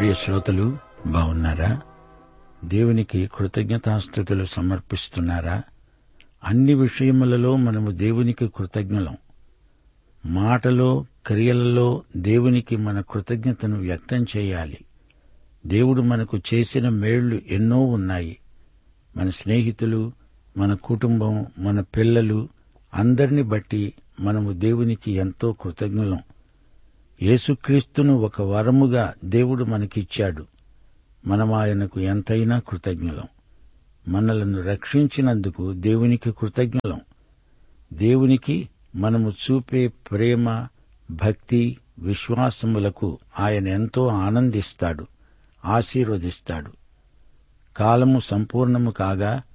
ప్రియ శ్రోతలు బాగున్నారా దేవునికి కృతజ్ఞతాస్థుతులు సమర్పిస్తున్నారా అన్ని విషయములలో మనము దేవునికి కృతజ్ఞులం మాటలో క్రియలలో దేవునికి మన కృతజ్ఞతను వ్యక్తం చేయాలి దేవుడు మనకు చేసిన మేళ్లు ఎన్నో ఉన్నాయి మన స్నేహితులు మన కుటుంబం మన పిల్లలు అందరిని బట్టి మనము దేవునికి ఎంతో కృతజ్ఞులం యేసుక్రీస్తును ఒక వరముగా దేవుడు మనకిచ్చాడు మనం ఆయనకు ఎంతైనా కృతజ్ఞులం మనలను రక్షించినందుకు దేవునికి కృతజ్ఞులం దేవునికి మనము చూపే ప్రేమ భక్తి విశ్వాసములకు ఆయన ఎంతో ఆనందిస్తాడు ఆశీర్వదిస్తాడు కాలము సంపూర్ణము కాగా